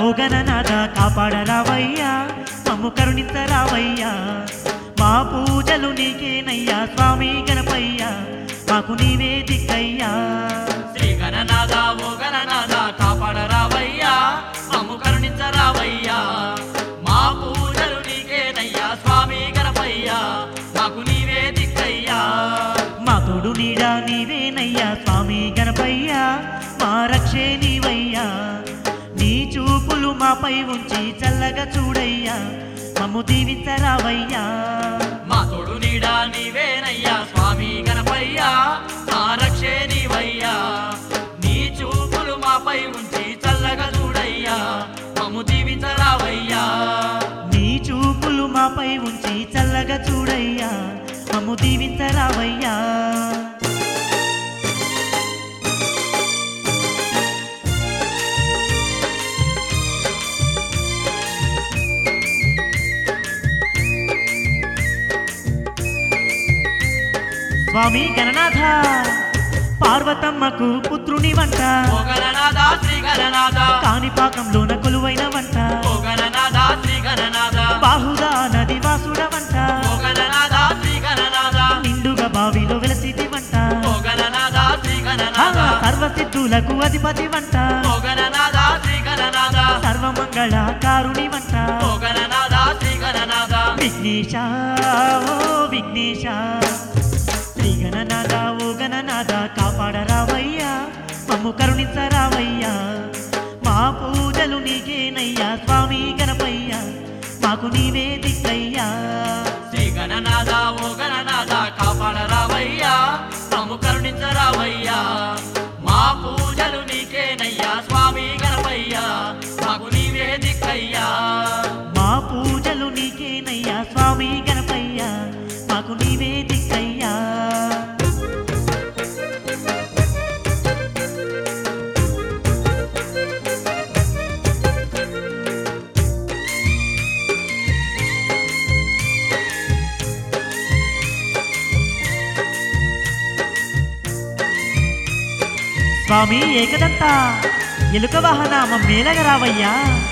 ఓ గణనాథ కాపాడరావయ్యా మమ్ము కరుణించరావయ్యా మా పూజలు నీకేనయ్యా స్వామి గణపయ్యా మాకు నీవే దిక్కయ్యా శ్రీ గణనాథ ఓ గణనాథ కాపాడరావయ్యా మమ్ము కరుణించరావయ్యా మా పూజలు నీకేనయ్యా స్వామి గణపయ్యా మాకు నీవే దిక్కయ్యా మా తోడు నీడా నీవేనయ్యా స్వామి గణపయ్యా మా రక్షే నీవయ్యా నీ చూపులు మాపై ఉంచి చల్లగా చూడయ్యా మమ్ము దీవించరావయ్యా మా తోడు నీడా నీవేనయ్యా స్వామి గణపయ్యా మా రక్షే నీవయ్యా నీ చూపులు మాపై ఉంచి చల్లగా చూడయ్యా మమ్ము దీవించరావయ్యా నీ చూపులు మాపై ఉంచి చల్లగా చూడయ్యా మమ్ము దీవించరావయ్యా స్వామి గణనాథ పార్వతమ్మకు పుత్రుని వంట ఓ గణనాథ శ్రీ గణనాథ కాణిపాకంలోన కొలువైన వంట ఓ గణనాథ శ్రీ గణనాథ బాహుదా నది వాసుడ వంట ఓ గణనాథ శ్రీ గణనాథ నిండుగా బావిలో వెలసిది వంట ఓ గణనాథ శ్రీ ఆ, గణనాథ సర్వసిద్ధులకు అధిపతి వంట ఓ గణనాథ శ్రీ గణనాథ సర్వమంగళ కారుణి వంట ఓ గణనాథ శ్రీ గణనాథ విఘ్నేశ ఓ విఘ్నేశ శ్రీ గణనాథ ఓ గణనాథ కాపాడరావయ్యా మమ్ము కరుణించరావయ్యా మా పూజలు నీకేనయ్యా స్వామి గణపయ్యా మాకు నీవే దిక్కయ్యా శ్రీ గణనాథ ఓ గణనాథ కాపాడరావయ్యా మమ్ము కరుణించరావయ్యా మా పూజలు నీకేనయ్యా స్వామి గణపయ్యా మాకు నీవే దిక్కయ్యా మా పూజలు నీకేనయ్యా స్వామి గణపయ్యా మాకు నీవే దిక్కయ్యా స్వామి ఏకదంత ఎలుక వాహన మేలగరావయ్యా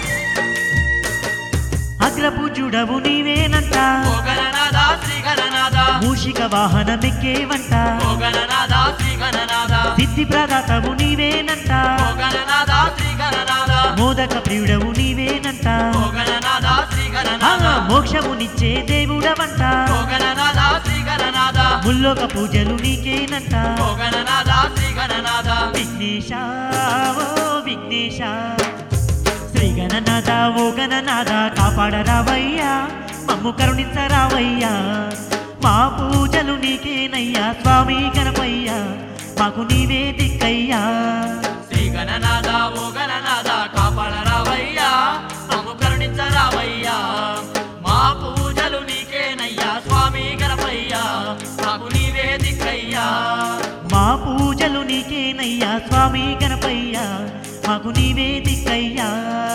అగ్రపూజుడవు నీవేనంట ఓ గణనాథ శ్రీ గణనాథ మూషిక వాహనమెక్కేవంట ఓ గణనాథ శ్రీ గణనాథ సిద్ధి ప్రదాతవు నీవేనంట ఓ గణనాథ శ్రీ గణనాథ మోదక ప్రియుడవు నీవేనంట ఓ గణనాథ శ్రీ ఆ, గణనాథ మోక్షమునిచ్చే దేవుడవంట ఓ గణనాథ శ్రీ గణనాథ ముల్లోక పూజలు నీకేనంట ఓ గణనాథ శ్రీ గణనాథ విఘ్నేశ ఓ విఘ్నేశ శ్రీ గణనాథ ఓ గణనాథ కాపాడరావయ్యా మమ్ము కరుణించరావయ్యా మా పూజలు నీకేనయ్యా స్వామి గణపయ్యా మాకు నీవే దిక్కయ్యా శ్రీ గణనాథ ఓ గణనాథ కాపాడరావయ్యా మమ్ము కరుణించరావయ్యా మా పూజలు నీకేనయ్యా స్వామి గణపయ్యా మాకు నీవే దిక్కయ్యా మా పూజలు నీకేనయ్యా స్వామి గణపయ్యా మాకు నీవే దిక్కయ్యా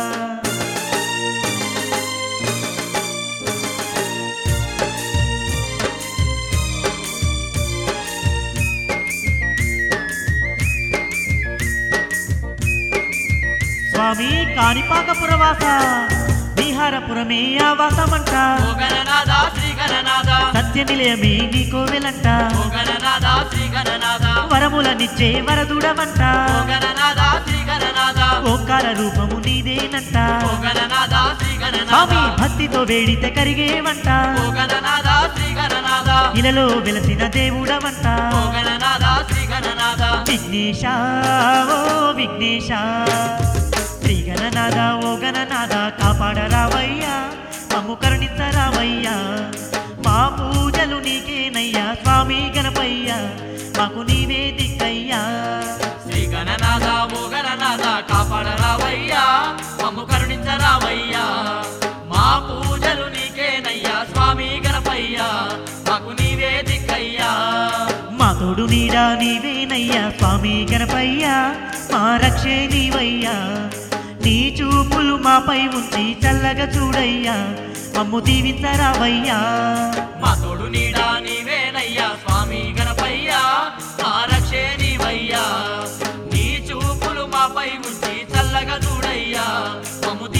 స్వామి కాణిపాకపురవాస విహారపురమే ఆవాసమంట ఓ గణనాథ శ్రీ గణనాథ సత్య నిలయమే నీకో వెలంట ఓ గణనాథ శ్రీ గణనాథ వరములనిచ్చే వరదుడవంట ఓ గణనాథ శ్రీ గణనాథ ఓంకార రూపము నీదేనంట ఓ గణనాథ శ్రీ గణనాథ స్వామి భక్తితో వేడితే కరిగేవంట ఓ గణనాథ శ్రీ గణనాథ ఇలలో వెలసిన దేవుడవంట ఓ గణనాథ శ్రీ గణనాథ విఘ్నేశ ఓ విఘ్నేశ శ్రీ గణనాథ ఓ గణనాథ కాపాడరావయ్యా మమ్ము కరుణించరావయ్యా మా పూజలు నీకేనయ్యా స్వామి గణపయ్యా మాకు నీవే దిక్కయ్యా శ్రీ గణనాథ ఓ గణనాథ కాపాడరావయ్యా మమ్ము కరుణించరావయ్యా మా పూజలు నీకేనయ్యా స్వామి గణపయ్యా మాకు నీవే దిక్కయ్యా మా తోడు నీడా నీవేనయ్యా స్వామి గణపయ్యా మా రక్షే నీవయ్యా నీ చూపులు మాపై ఉంచి చల్లగా చూడయ్యా మమ్ము దీవించరావయ్యా మా తోడు నీడా నీవేనయ్యా స్వామి గణపయ్యా మా రక్షే నీవయ్యా నీ చూపులు మాపై ఉంచి చల్లగా చూడయ్యా మమ్ము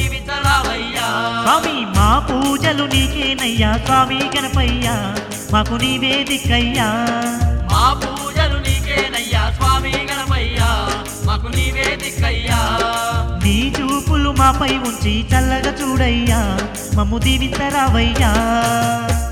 స్వామి మా పూజలు నీకేనయ్యా స్వామి గణపయ్యా మాకు నీవే దిక్కయ్యా మా పూజలు నీకేనయ్యా స్వామి గణపయ్యా మాకు నీవే దిక్కయ్యా నీ చూపులు మాపై ఉంచి చల్లగా చూడయ్యా మమ్ము దీవించరావయ్యా